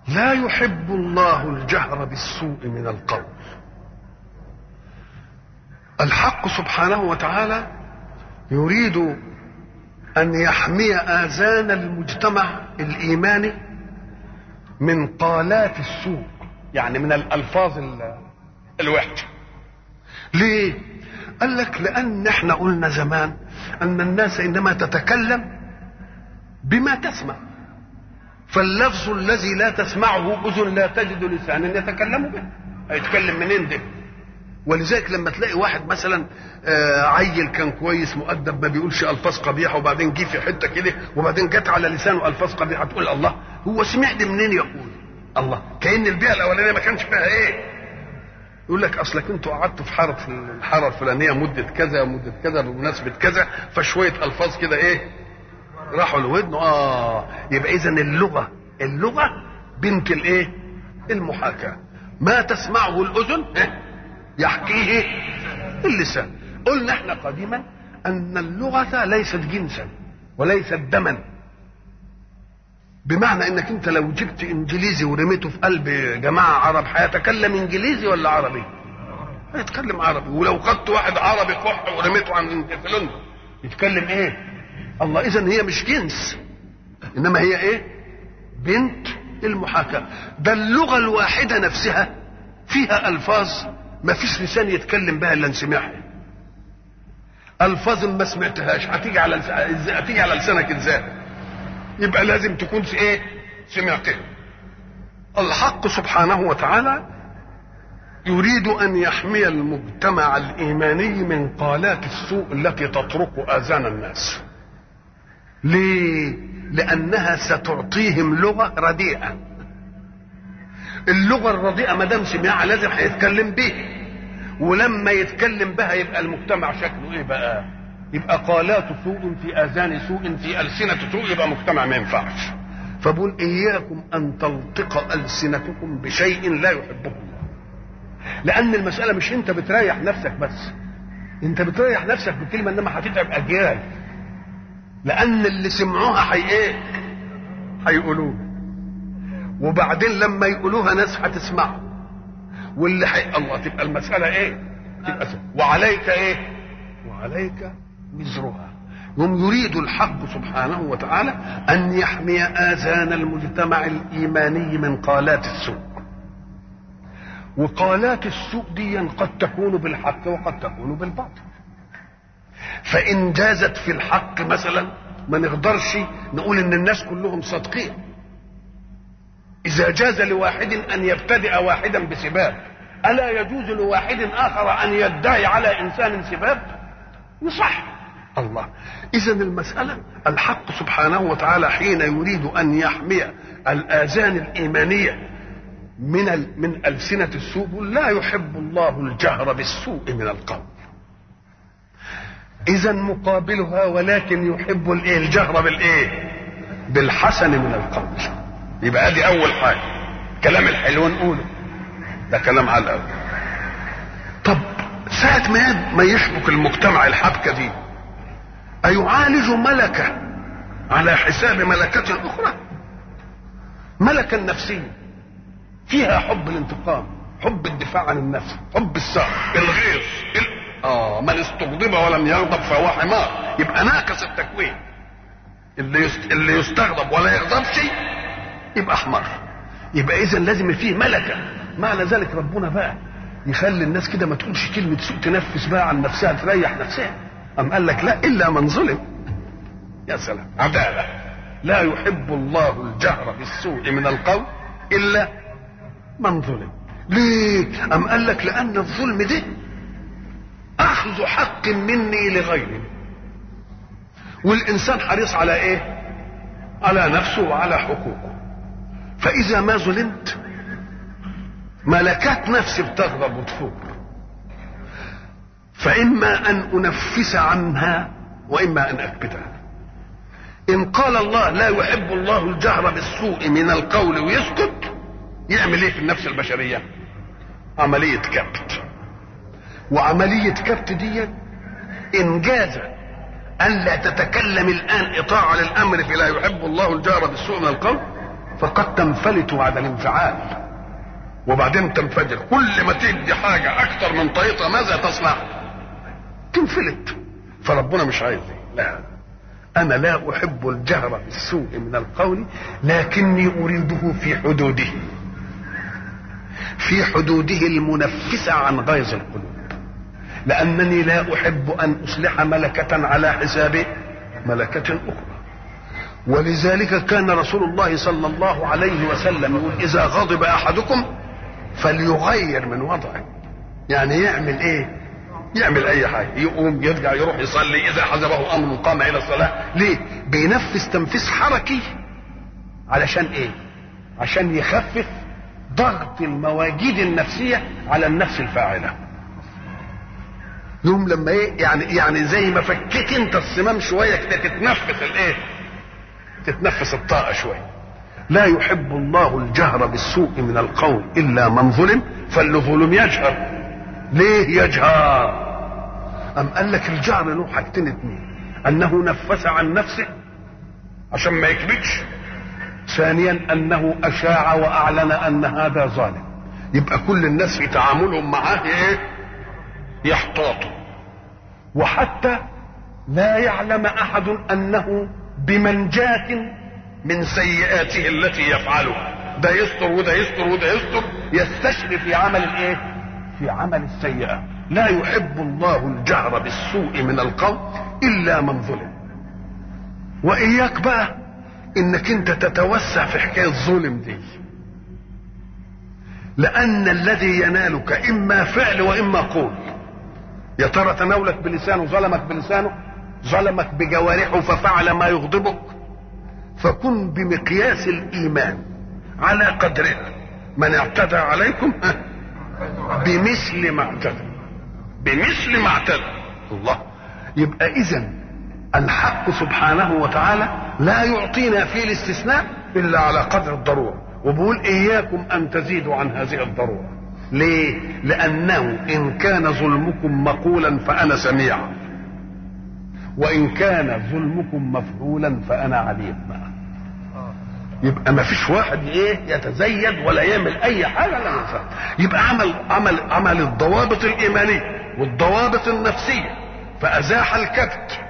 لا يحب الله الجهر بالسوء من القول الحق سبحانه وتعالى يريد ان يحمي اذان المجتمع الايماني من قالات السوء يعني من الالفاظ الوحشه ليه قال لك لان احنا قلنا زمان ان الناس انما تتكلم بما تسمع فاللفظ الذي لا تسمعه اذن لا تجد لسانا يتكلم به هيتكلم منين ده ولذلك لما تلاقي واحد مثلا آه عيل كان كويس مؤدب ما بيقولش الفاظ قبيحه وبعدين جه في حته كده وبعدين جت على لسانه الفاظ قبيحه تقول الله هو سمع دي منين يقول الله كان البيئه الاولانيه ما كانش فيها ايه يقول لك اصلك انتوا قعدتوا في حاره في الحاره الفلانيه مده كذا ومده كذا بمناسبه كذا فشويه الفاظ كده ايه راحوا لودنه اه يبقى اذا اللغه اللغه بنت الايه المحاكاه ما تسمعه الاذن يحكيه اللسان قلنا احنا قديما ان اللغه ليست جنسا وليست دما بمعنى انك انت لو جبت انجليزي ورميته في قلب جماعه عرب هيتكلم انجليزي ولا عربي هيتكلم عربي ولو خدت واحد عربي قح ورميته عن في لندن يتكلم ايه الله اذا هي مش جنس انما هي ايه بنت المحاكاه ده اللغه الواحده نفسها فيها الفاظ ما فيش لسان يتكلم بها الا نسمعها الفاظ ما سمعتهاش هتيجي على هتيجي على لسانك ازاي يبقى لازم تكون في ايه سمعتها الحق سبحانه وتعالى يريد ان يحمي المجتمع الايماني من قالات السوء التي تطرق اذان الناس ليه لانها ستعطيهم لغه رديئه اللغه الرديئه ما دام سمعها لازم هيتكلم بيها ولما يتكلم بها يبقى المجتمع شكله ايه بقى يبقى قالات سوء في اذان سوء في السنه سوء يبقى مجتمع ما ينفعش فبقول اياكم ان تلطق السنتكم بشيء لا يحبه الله لان المساله مش انت بتريح نفسك بس انت بتريح نفسك بكلمه انما هتتعب اجيال لان اللي سمعوها حي ايه هيقولوها وبعدين لما يقولوها ناس هتسمعها واللي حي... الله تبقى المساله ايه تبقى سهل. وعليك ايه وعليك وزرها هم يريد الحق سبحانه وتعالى ان يحمي اذان المجتمع الايماني من قالات السوء وقالات السوء دي قد تكون بالحق وقد تكون بالباطل فان جازت في الحق مثلا ما نقدرش نقول ان الناس كلهم صادقين اذا جاز لواحد ان يبتدئ واحدا بسباب الا يجوز لواحد اخر ان يدعي على انسان سباب يصح الله اذا المساله الحق سبحانه وتعالى حين يريد ان يحمي الاذان الايمانيه من ال... من السنه السوء لا يحب الله الجهر بالسوء من القول اذا مقابلها ولكن يحب الايه الجهر بالايه بالحسن من القول يبقى ادي اول حاجه كلام الحلو نقوله ده كلام على الاول طب ساعة ما ما يحبك المجتمع الحبكة دي أيعالج ملكة على حساب ملكة أخرى ملكة نفسية فيها حب الانتقام حب الدفاع عن النفس حب السعر الغيظ ال... اه من استغضب ولم يغضب فهو حمار يبقى ناقص التكوين اللي يست... اللي يستغضب ولا يغضبش يبقى حمار يبقى اذا لازم فيه ملكه معنى ذلك ربنا بقى يخلي الناس كده ما تقولش كلمه سوء تنفس بقى عن نفسها تريح نفسها أم قال لك لا إلا من ظلم يا سلام عدالة لا يحب الله الجهر بالسوء من القول إلا من ظلم ليه أم قال لك لأن الظلم ده أخذ حق مني لغيري والإنسان حريص على إيه على نفسه وعلى حقوقه فإذا ما ظلمت ملكات نفسي بتغضب وتفور فإما أن أنفس عنها وإما أن أكبتها إن قال الله لا يحب الله الجهر بالسوء من القول ويسكت يعمل إيه في النفس البشرية عملية كبت وعملية كبت دي إن جاز أن لا تتكلم الآن إطاعة للأمر فلا يحب الله الجهر بالسوء من القول فقد تنفلت بعد الانفعال وبعدين تنفجر كل ما تدي حاجة أكثر من طريقة ماذا تصنع تنفلت فربنا مش عايز لا أنا لا أحب الجهر بالسوء من القول لكني أريده في حدوده في حدوده المنفسة عن غيظ القلوب لأنني لا أحب أن أصلح ملكة على حساب ملكة أخرى ولذلك كان رسول الله صلى الله عليه وسلم يقول إذا غضب أحدكم فليغير من وضعه يعني يعمل إيه يعمل أي حاجة يقوم يرجع يروح يصلي إذا حزبه أمر قام إلى الصلاة ليه بينفس تنفيس حركي علشان إيه عشان يخفف ضغط المواجيد النفسية على النفس الفاعلة يوم لما ايه يعني يعني زي ما فكيت انت الصمام شويه كده تتنفس الايه تتنفس الطاقه شويه لا يحب الله الجهر بالسوء من القول الا من ظلم فالظلم يجهر ليه يجهر ام قال لك الجهر له حاجتين اتنين انه نفس عن نفسه عشان ما يكبتش ثانيا انه اشاع واعلن ان هذا ظالم يبقى كل الناس في تعاملهم معاه ايه يحتاطوا وحتى لا يعلم احد انه بمنجاة من سيئاته التي يفعلها ده يستر وده يستر وده يستر يستشري في عمل الايه في عمل السيئة لا يحب الله الجهر بالسوء من القول الا من ظلم واياك بقى انك انت تتوسع في حكايه الظلم دي لان الذي ينالك اما فعل واما قول يا ترى تناولك بلسانه ظلمك بلسانه ظلمك بجوارحه ففعل ما يغضبك فكن بمقياس الايمان على قدرها من اعتدى عليكم بمثل ما اعتدى بمثل ما اعتدى الله يبقى اذا الحق سبحانه وتعالى لا يعطينا في الاستثناء الا على قدر الضروره وبقول اياكم ان تزيدوا عن هذه الضروره ليه لانه ان كان ظلمكم مقولا فانا سميع وان كان ظلمكم مفعولا فانا عليم يبقى ما فيش واحد ايه يتزيد ولا يعمل اي حاجه لا ينفع يبقى عمل عمل عمل الضوابط الايمانيه والضوابط النفسيه فازاح الكبت